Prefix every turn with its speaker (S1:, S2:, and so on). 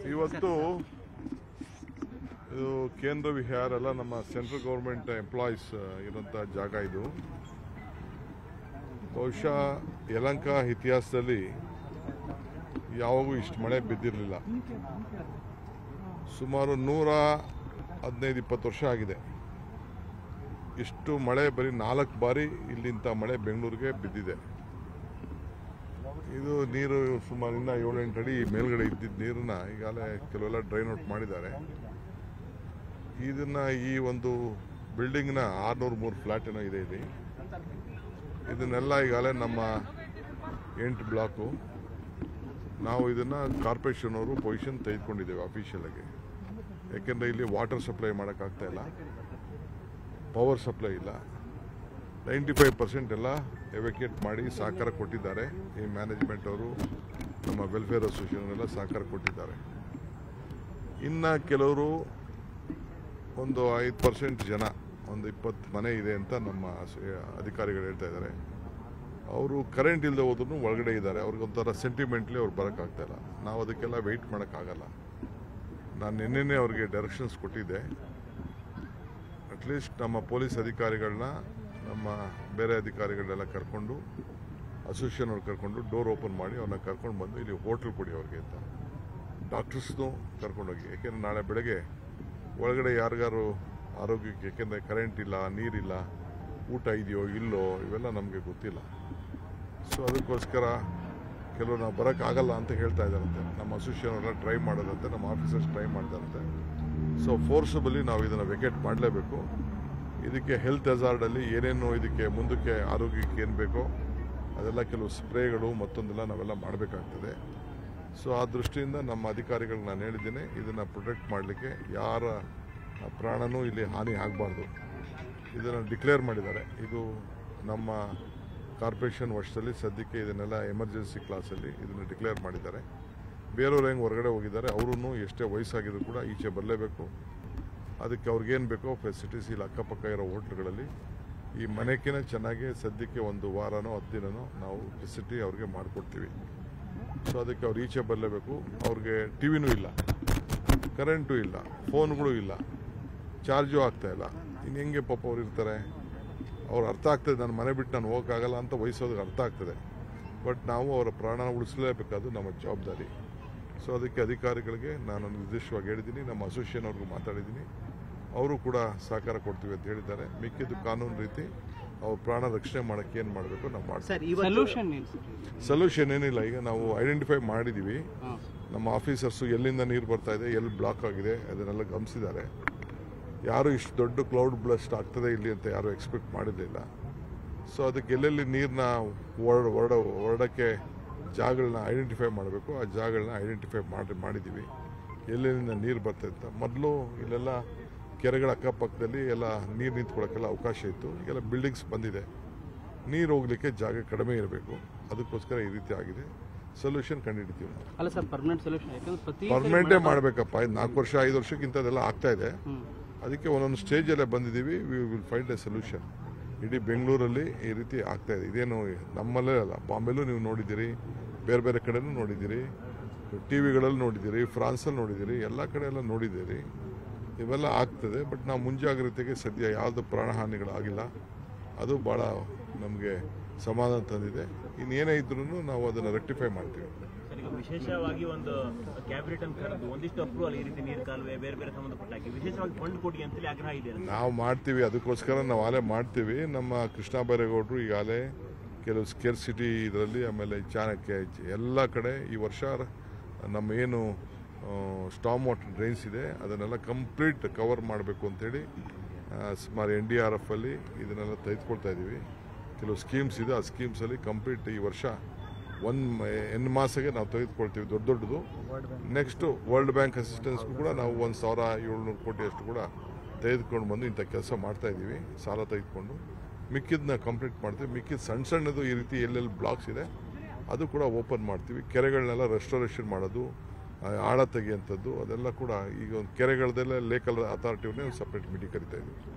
S1: ಇವತ್ತು ಇದು ಕೇಂದ್ರ ವಿಹಾರ ಎಲ್ಲ ನಮ್ಮ ಸೆಂಟ್ರಲ್ ಗೌರ್ಮೆಂಟ್ ಎಂಪ್ಲಾಯೀಸ್ ಇರೋಂಥ ಜಾಗ ಇದು ಬಹುಶಃ ಯಲಂಕ ಇತಿಹಾಸದಲ್ಲಿ ಯಾವಾಗೂ ಇಷ್ಟು ಮಳೆ ಬಿದ್ದಿರಲಿಲ್ಲ ಸುಮಾರು ನೂರ ಹದಿನೈದು ಇಪ್ಪತ್ತು ವರ್ಷ ಆಗಿದೆ ಇಷ್ಟು ಮಳೆ ಬರೀ ನಾಲ್ಕು ಬಾರಿ ಇಲ್ಲಿಂದ ಮಳೆ ಬೆಂಗಳೂರಿಗೆ ಬಿದ್ದಿದೆ ಇದು ನೀರು ಸುಮಾರು ಇನ್ನ ಏಳೆಂಟು ಅಡಿ ಮೇಲ್ಗಡೆ ಇದ್ದಿದ್ದ ನೀರನ್ನ ಈಗಾಗಲೇ ಕೆಲವೆಲ್ಲ ಡ್ರೈನ್ ಔಟ್ ಮಾಡಿದ್ದಾರೆ ಇದನ್ನ ಈ ಒಂದು ಬಿಲ್ಡಿಂಗ್ನ ಆರ್ನೂರು ಮೂರು ಫ್ಲಾಟ್ ಏನೋ ಇದೆ ಇಲ್ಲಿ ಇದನ್ನೆಲ್ಲ ಈಗಾಗಲೇ ನಮ್ಮ ಎಂಟು ಬ್ಲಾಕು ನಾವು ಇದನ್ನ ಕಾರ್ಪೊರೇಷನ್ ಅವರು ಪೊಸಿಷನ್ ತೆಗೆದುಕೊಂಡಿದ್ದೇವೆ ಅಫಿಷಿಯಲ್ ಆಗಿ ಯಾಕೆಂದ್ರೆ ಇಲ್ಲಿ ವಾಟರ್ ಸಪ್ಲೈ ಮಾಡೋಕ್ಕಾಗ್ತಾ ಇಲ್ಲ ಪವರ್ ಸಪ್ಲೈ ಇಲ್ಲ ನೈಂಟಿ ಫೈವ್ ಪರ್ಸೆಂಟ್ ಎಲ್ಲ ಎವಾಕ್ಯುಯೇಟ್ ಮಾಡಿ ಸಹಕಾರ ಕೊಟ್ಟಿದ್ದಾರೆ ಈ ಮ್ಯಾನೇಜ್ಮೆಂಟ್ ಅವರು ನಮ್ಮ ವೆಲ್ಫೇರ್ ಅಸೋಸಿಯೇಷನ್ ಎಲ್ಲ ಸಹಕಾರ ಕೊಟ್ಟಿದ್ದಾರೆ ಇನ್ನು ಕೆಲವರು ಒಂದು ಐದು ಪರ್ಸೆಂಟ್ ಜನ ಒಂದು ಇಪ್ಪತ್ತು ಮನೆ ಇದೆ ಅಂತ ನಮ್ಮ ಸ- ಅಧಿಕಾರಿಗಳು ಹೇಳ್ತಾ ಇದ್ದಾರೆ ಅವರು ಕರೆಂಟ್ ಇಲ್ಲದೆ ಹೋದ್ರೂ ಒಳಗಡೆ ಇದ್ದಾರೆ ಅವ್ರಿಗೊಂಥರ ಸೆಂಟಿಮೆಂಟ್ಲಿ ಅವ್ರು ಬರೋಕ್ಕಾಗ್ತಾ ಇಲ್ಲ ನಾವು ಅದಕ್ಕೆಲ್ಲ ವೆಯ್ಟ್ ಮಾಡೋಕ್ಕಾಗಲ್ಲ ನಾನು ನಿನ್ನೆನೇ ಅವ್ರಿಗೆ ಡೈರೆಕ್ಷನ್ಸ್ ಕೊಟ್ಟಿದ್ದೆ ಅಟ್ಲೀಸ್ಟ್ ನಮ್ಮ ಪೊಲೀಸ್ ಅಧಿಕಾರಿಗಳನ್ನ ನಮ್ಮ ಬೇರೆ ಅಧಿಕಾರಿಗಳನ್ನೆಲ್ಲ ಕರ್ಕೊಂಡು ಅಸೋಸಿಯೇಷನ್ ಅವ್ರು ಕರ್ಕೊಂಡು ಡೋರ್ ಓಪನ್ ಮಾಡಿ ಅವ್ರನ್ನ ಕರ್ಕೊಂಡು ಬಂದು ಇಲ್ಲಿ ಹೋಟ್ಲ್ ಕೊಡಿ ಅವ್ರಿಗೆ ಅಂತ ಡಾಕ್ಟರ್ಸ್ನು ಕರ್ಕೊಂಡೋಗಿ ಯಾಕೆಂದ್ರೆ ನಾಳೆ ಬೆಳಗ್ಗೆ ಒಳಗಡೆ ಯಾರಿಗಾರು ಆರೋಗ್ಯಕ್ಕೆ ಯಾಕೆಂದರೆ ಕರೆಂಟ್ ಇಲ್ಲ ನೀರಿಲ್ಲ ಊಟ ಇದೆಯೋ ಇಲ್ಲೋ ಇವೆಲ್ಲ ನಮಗೆ ಗೊತ್ತಿಲ್ಲ ಸೊ ಅದಕ್ಕೋಸ್ಕರ ಕೆಲವು ನಾವು ಬರೋಕ್ಕಾಗಲ್ಲ ಅಂತ ಹೇಳ್ತಾ ಇದ್ದಾರಂತೆ ನಮ್ಮ ಅಸೋಸಿಯೇಷನ್ ಅವರೆಲ್ಲ ಟ್ರೈ ಮಾಡೋದಂತೆ ನಮ್ಮ ಆಫೀಸರ್ಸ್ ಟ್ರೈ ಮಾಡ್ತಾರಂತೆ ಸೊ ಫೋರ್ಸಬಲಿ ನಾವು ಇದನ್ನು ವೆಕೆಟ್ ಮಾಡಲೇಬೇಕು ಇದಕ್ಕೆ ಹೆಲ್ತ್ ಅಲ್ಲಿ ಏನೇನು ಇದಕ್ಕೆ ಮುಂದಕ್ಕೆ ಆರೋಗ್ಯಕ್ಕೆ ಏನು ಬೇಕೋ ಅದೆಲ್ಲ ಕೆಲವು ಸ್ಪ್ರೇಗಳು ಮತ್ತೊಂದೆಲ್ಲ ನಾವೆಲ್ಲ ಮಾಡಬೇಕಾಗ್ತದೆ ಸೊ ಆ ದೃಷ್ಟಿಯಿಂದ ನಮ್ಮ ಅಧಿಕಾರಿಗಳು ನಾನು ಹೇಳಿದ್ದೀನಿ ಇದನ್ನು ಪ್ರೊಟೆಕ್ಟ್ ಮಾಡಲಿಕ್ಕೆ ಯಾರ ಪ್ರಾಣನೂ ಇಲ್ಲಿ ಹಾನಿ ಆಗಬಾರ್ದು ಇದನ್ನು ಡಿಕ್ಲೇರ್ ಮಾಡಿದ್ದಾರೆ ಇದು ನಮ್ಮ ಕಾರ್ಪೊರೇಷನ್ ವರ್ಷದಲ್ಲಿ ಸದ್ಯಕ್ಕೆ ಇದನ್ನೆಲ್ಲ ಎಮರ್ಜೆನ್ಸಿ ಕ್ಲಾಸಲ್ಲಿ ಇದನ್ನು ಡಿಕ್ಲೇರ್ ಮಾಡಿದ್ದಾರೆ ಬೇರೆಯವ್ರು ಹೆಂಗೆ ಹೊರಗಡೆ ಹೋಗಿದ್ದಾರೆ ಅವರೂ ಎಷ್ಟೇ ವಯಸ್ಸಾಗಿದ್ರು ಕೂಡ ಈಚೆ ಬರಲೇಬೇಕು ಅದಕ್ಕೆ ಅವ್ರಿಗೇನು ಬೇಕೋ ಫೆಸಿಲಿಟೀಸ್ ಇಲ್ಲಿ ಅಕ್ಕಪಕ್ಕ ಇರೋ ಹೋಟ್ಲ್ಗಳಲ್ಲಿ ಈ ಮನೆಕಿನ ಚೆನ್ನಾಗಿ ಸದ್ಯಕ್ಕೆ ಒಂದು ವಾರನೋ ಹತ್ತು ದಿನನೋ ನಾವು ಫೆಸಿಲಿಟಿ ಅವ್ರಿಗೆ ಮಾಡಿಕೊಡ್ತೀವಿ ಸೊ ಅದಕ್ಕೆ ಅವ್ರು ಈಚೆ ಬರಲೇಬೇಕು ಅವ್ರಿಗೆ ಟಿ ವಿನೂ ಇಲ್ಲ ಕರೆಂಟು ಇಲ್ಲ ಫೋನ್ಗಳು ಇಲ್ಲ ಚಾರ್ಜು ಆಗ್ತಾ ಇಲ್ಲ ಇನ್ನು ಹೆಂಗೆ ಪಾಪ ಅವ್ರು ಇರ್ತಾರೆ ಅವ್ರು ಅರ್ಥ ಆಗ್ತದೆ ನನ್ನ ಮನೆ ಬಿಟ್ಟು ನಾನು ಹೋಗೋಕ್ಕಾಗಲ್ಲ ಅಂತ ವಹಿಸೋದಕ್ಕೆ ಅರ್ಥ ಆಗ್ತದೆ ಬಟ್ ನಾವು ಅವರ ಪ್ರಾಣ ಉಳಿಸಲೇಬೇಕಾದ್ದು ನಮ್ಮ ಜವಾಬ್ದಾರಿ ಸೊ ಅದಕ್ಕೆ ಅಧಿಕಾರಿಗಳಿಗೆ ನಾನು ನಿರ್ದಿಷ್ಟವಾಗಿ ಹೇಳಿದ್ದೀನಿ ನಮ್ಮ ಅಸೋಸಿಯೇಷನ್ ಅವ್ರಿಗೂ ಮಾತಾಡಿದ್ದೀನಿ ಅವರು ಕೂಡ ಸಹಕಾರ ಕೊಡ್ತೀವಿ ಅಂತ ಹೇಳಿದ್ದಾರೆ ಮಿಕ್ಕಿದ್ದು ಕಾನೂನು ರೀತಿ ಅವ್ರ ಪ್ರಾಣ ರಕ್ಷಣೆ ಮಾಡೋಕ್ಕೆ ಏನು ಮಾಡಬೇಕು ನಾವು ಮಾಡ್ತೀವಿ
S2: ಸರ್ ಇವತ್ತು
S3: ಸೊಲ್ಯೂಷನ್ ಏನು ಸರ್
S1: ಸೊಲ್ಯೂಷನ್ ಏನಿಲ್ಲ ಈಗ ನಾವು ಐಡೆಂಟಿಫೈ ಮಾಡಿದ್ದೀವಿ
S3: ಹಾಂ
S1: ನಮ್ಮ ಆಫೀಸರ್ಸು ಎಲ್ಲಿಂದ ನೀರು ಬರ್ತಾ ಇದೆ ಎಲ್ಲಿ ಬ್ಲಾಕ್ ಆಗಿದೆ ಅದನ್ನೆಲ್ಲ ಗಮನಿಸಿದ್ದಾರೆ ಯಾರು ಇಷ್ಟು ದೊಡ್ಡ ಕ್ಲೌಡ್ ಬ್ಲಸ್ಟ್ ಆಗ್ತದೆ ಇಲ್ಲಿ ಅಂತ ಯಾರು ಎಕ್ಸ್ಪೆಕ್ಟ್ ಮಾಡಿರಲಿಲ್ಲ ಸೊ ಅದಕ್ಕೆ ಎಲ್ಲೆಲ್ಲಿ ನೀರನ್ನ ಹೊರಡ ಹೊರಡ ಹೊರಡಕ್ಕೆ ಜಾಗಗಳನ್ನ ಐಡೆಂಟಿಫೈ ಮಾಡಬೇಕು ಆ ಜಾಗಗಳನ್ನ ಐಡೆಂಟಿಫೈ ಮಾಡಿ ಮಾಡಿದ್ದೀವಿ ಎಲ್ಲೆಲ್ಲಿಂದ ನೀರು ಬರ್ತದೆ ಅಂತ ಮೊದಲು ಇಲ್ಲೆಲ್ಲ ಕೆರೆಗಳ ಅಕ್ಕಪಕ್ಕದಲ್ಲಿ ಎಲ್ಲ ನೀರು ನಿಂತ್ಕೊಳ್ಳೋಕ್ಕೆಲ್ಲ ಅವಕಾಶ ಇತ್ತು ಈಗೆಲ್ಲ ಬಿಲ್ಡಿಂಗ್ಸ್ ಬಂದಿದೆ ನೀರು ಹೋಗ್ಲಿಕ್ಕೆ ಜಾಗ ಕಡಿಮೆ ಇರಬೇಕು ಅದಕ್ಕೋಸ್ಕರ ಈ ರೀತಿ ಆಗಿದೆ ಸೊಲ್ಯೂಷನ್ ಕಂಡುಹಿಡಿತೀವಿ ನಾವು
S3: ಅಲ್ಲ ಸರ್ ಪರ್ಮನೆಂಟ್ ಸೊಲ್ಯೂಷನ್ ಯಾಕಂದ್ರೆ ಪ್ರತಿ
S1: ಪರ್ಮನೆಂಟೇ ಮಾಡಬೇಕಪ್ಪ ಇದು ನಾಲ್ಕು ವರ್ಷ ಐದು ವರ್ಷಕ್ಕಿಂತ ಅದೆಲ್ಲ ಆಗ್ತಾ ಇದೆ
S3: ಹ್ಮ್
S1: ಅದಕ್ಕೆ ಒಂದೊಂದು ಸ್ಟೇಜಲ್ಲೇ ಬಂದಿದ್ದೀವಿ we will find a solution ಇಡೀ ಬೆಂಗಳೂರಲ್ಲಿ ಈ ರೀತಿ ಆಗ್ತಾ ಇದೆ ಇದೇನು ನಮ್ಮಲ್ಲೇ ಅಲ್ಲ ಬಾಂಬೆಲೂ ನೀವು ನೋಡಿದ್ದೀರಿ ಬೇರೆ ಬೇರೆ ಕಡೆನೂ ನೋಡಿದ್ದೀರಿ ಟಿ ವಿಗಳಲ್ಲಿ ನೋಡಿದ್ದೀರಿ ಫ್ರಾನ್ಸಲ್ಲಿ ನೋಡಿದ್ದೀರಿ ಎಲ್ಲ ಕಡೆ ಎಲ್ಲ ನೋಡಿದ್ದೀರಿ ಇವೆಲ್ಲ ಆಗ್ತದೆ ಬಟ್ ನಾವು ಮುಂಜಾಗ್ರತೆಗೆ ಸದ್ಯ ಯಾವುದು ಪ್ರಾಣಹಾನಿಗಳಾಗಿಲ್ಲ ಅದು ಭಾಳ ನಮಗೆ ಸಮಾಧಾನ ತಂದಿದೆ ಇನ್ನೇನೇ ಇದ್ರೂ ನಾವು ಅದನ್ನು ರೆಕ್ಟಿಫೈ ಮಾಡ್ತೀವಿ
S2: ಸರ್ ಈಗ ವಿಶೇಷವಾಗಿ ಒಂದು ಕ್ಯಾಬಿನೆಟ್ ಅಂತ ಕರೆದು ಒಂದಿಷ್ಟು ಅಪ್ರೂವಲ್ ಈ ರೀತಿ ನೀರು ಕಾಲುವೆ ಬೇರೆ ಬೇರೆ ಸಂಬಂಧಪಟ್ಟ ಹಾಗೆ ವಿಶೇಷವಾಗಿ ಫಂಡ್ ಕೊಡಿ ಅಂತೇಳಿ ಆಗ್ರಹ ಇದೆ
S1: ನಾವು ಮಾಡ್ತೀವಿ ಅದಕ್ಕೋಸ್ಕರ ನಾವು ಆಲೇ ಮಾಡ್ತೀವಿ ನಮ್ಮ ಕೃಷ್ಣ ಬೈರೇಗೌಡರು ಈಗಾಗಲೇ ಕೆಲವು ಸ್ಕೇರ್ಸಿಟಿ ಇದರಲ್ಲಿ ಆಮೇಲೆ ಚಾಣಕ್ಯ ಎಲ್ಲ ಕಡೆ ಈ ವರ್ಷ ನಮ್ಮ ಏನು ಸ್ಟಾಮ್ ವಾಟರ್ ಡ್ರೈನ್ಸ್ ಇದೆ ಅದನ್ನೆಲ್ಲ ಕಂಪ್ಲೀಟ್ ಕವರ್ ಮಾಡಬೇಕು ಅಂತೇಳಿ ಆ, ಸುಮಾರು ಎನ್ ಡಿ ಆರ್ ಎಫ್ ಅಲ್ಲಿ ಇದನ್ನೆಲ್ಲ ತೆಗೆದುಕೊಳ್ತಾ ಇದ್ದೀವಿ ಕೆಲವು ಸ್ಕೀಮ್ಸ್ ಇದೆ ಆ ಸ್ಕೀಮ್ಸಲ್ಲಿ ಕಂಪ್ಲೀಟ್ ಈ ವರ್ಷ ಒಂದು ಎನ್ ಮಾಸಗೆ ನಾವು ತೆಗೆದುಕೊಳ್ತೀವಿ ದೊಡ್ಡ ದೊಡ್ಡದು ನೆಕ್ಸ್ಟ್ ವರ್ಲ್ಡ್ ಬ್ಯಾಂಕ್ ಅಸಿಸ್ಟೆನ್ಸ್ಗೂ ಕೂಡ ನಾವು ಒಂದು ಸಾವಿರ ಏಳ್ನೂರು ಕೋಟಿ ಅಷ್ಟು ಕೂಡ ತೆಗೆದುಕೊಂಡು ಬಂದು ಇಂಥ ಕೆಲಸ ಮಾಡ್ತಾ ಇದ್ದೀವಿ ಸಾಲ ತೆಗೆದುಕೊಂಡು ಮಿಕ್ಕಿದ್ನ ಕಂಪ್ಲೀಟ್ ಮಾಡ್ತೀವಿ ಮಿಕ್ಕಿದ ಸಣ್ಣ ಸಣ್ಣದು ಈ ರೀತಿ ಎಲ್ಲೆಲ್ಲಿ ಬ್ಲಾಕ್ಸ್ ಇದೆ ಅದು ಕೂಡ ಓಪನ್ ಮಾಡ್ತೀವಿ ಕೆರೆಗಳನ್ನೆಲ್ಲ ರೆಸ್ಟೋರೇಷನ್ ಮಾಡೋದು ಆ, ಆಳ ತೆಗೆಯುವಂಥದ್ದು ಅದೆಲ್ಲ ಕೂಡ ಈಗ ಒಂದು ಕೆರೆಗಳದೆಲ್ಲ ಲೇಕಲ್ ಅಥಾರಿಟಿವನ್ನೇ ಸಪ್ರೇಟ್ ಮೀಟಿಂಗ್ ಕರಿತಾ ಇದ್ದೀವಿ